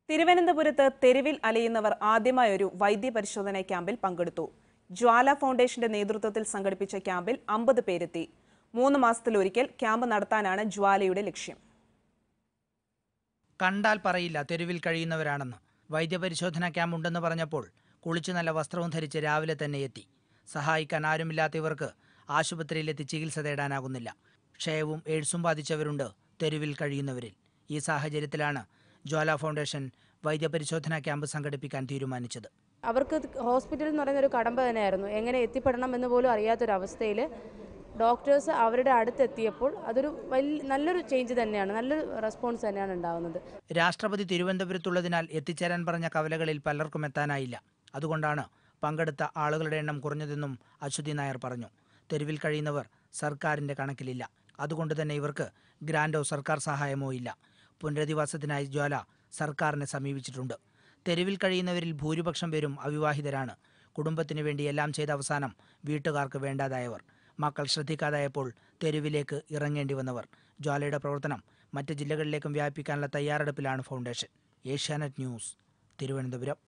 തിരുവനന്തപുരത്ത് തെരുവിൽ അലയുന്നവർ ആദ്യമായി ഒരു വൈദ്യപരിശോധന ക്യാമ്പിൽ പങ്കെടുത്തു ജ്വാല ഫൗണ്ടേഷന്റെ നേതൃത്വത്തിൽ സംഘടിപ്പിച്ച ക്യാമ്പിൽ അമ്പത് പേരെത്തി മൂന്ന് മാസത്തിലൊരിക്കൽ ക്യാമ്പ് നടത്താനാണ് ജ്വാലയുടെ ലക്ഷ്യം കണ്ടാൽ പറയില്ല തെരുവിൽ കഴിയുന്നവരാണെന്ന് വൈദ്യപരിശോധന ക്യാമ്പ് ഉണ്ടെന്ന് പറഞ്ഞപ്പോൾ കുളിച്ചു നല്ല വസ്ത്രവും ധരിച്ച് രാവിലെ തന്നെ എത്തി സഹായിക്കാൻ ആരുമില്ലാത്ത ഇവർക്ക് ആശുപത്രിയിലെത്തി ചികിത്സ തേടാനാകുന്നില്ല ക്ഷയവും എയ്ഡ്സും ബാധിച്ചവരുണ്ട് തെരുവിൽ കഴിയുന്നവരിൽ ഈ സാഹചര്യത്തിലാണ് ജ്വാല ഫൗണ്ടേഷൻ വൈദ്യപരിശോധന ക്യാമ്പ് സംഘടിപ്പിക്കാൻ തീരുമാനിച്ചത് അവർക്ക് ഹോസ്പിറ്റൽ എന്ന് പറയുന്ന ഒരു കടമ്പ തന്നെയായിരുന്നു എങ്ങനെ എത്തിപ്പെടണം എന്ന് പോലും അറിയാത്തൊരവസ്ഥയിൽ ഡോക്ടേഴ്സ് അവരുടെ അടുത്തെത്തിയപ്പോൾ അതൊരു വലിയ നല്ലൊരു ചേഞ്ച് തന്നെയാണ് നല്ലൊരു റെസ്പോൺസ് തന്നെയാണ് ഉണ്ടാകുന്നത് രാഷ്ട്രപതി തിരുവനന്തപുരത്തുള്ളതിനാൽ എത്തിച്ചേരാൻ പറഞ്ഞ കവലകളിൽ പലർക്കും എത്താനായില്ല അതുകൊണ്ടാണ് പങ്കെടുത്ത ആളുകളുടെ എണ്ണം കുറഞ്ഞതെന്നും അശ്വതി നായർ പറഞ്ഞു തെരുവിൽ കഴിയുന്നവർ സർക്കാരിന്റെ കണക്കിലില്ല അതുകൊണ്ട് തന്നെ ഇവർക്ക് ഗ്രാൻഡോ സർക്കാർ സഹായമോ ഇല്ല പുനരധിവാസത്തിനായി ജ്വാല സർക്കാരിനെ സമീപിച്ചിട്ടുണ്ട് തെരുവിൽ കഴിയുന്നവരിൽ ഭൂരിപക്ഷം പേരും അവിവാഹിതരാണ് കുടുംബത്തിനു വേണ്ടി എല്ലാം ചെയ്ത അവസാനം വീട്ടുകാർക്ക് വേണ്ടാതായവർ മക്കൾ ശ്രദ്ധിക്കാതായപ്പോൾ തെരുവിലേക്ക് ഇറങ്ങേണ്ടി വന്നവർ ജ്വാലയുടെ പ്രവർത്തനം മറ്റ് ജില്ലകളിലേക്കും വ്യാപിപ്പിക്കാനുള്ള തയ്യാറെടുപ്പിലാണ് ഫൗണ്ടേഷൻ ഏഷ്യാനെറ്റ് ന്യൂസ് തിരുവനന്തപുരം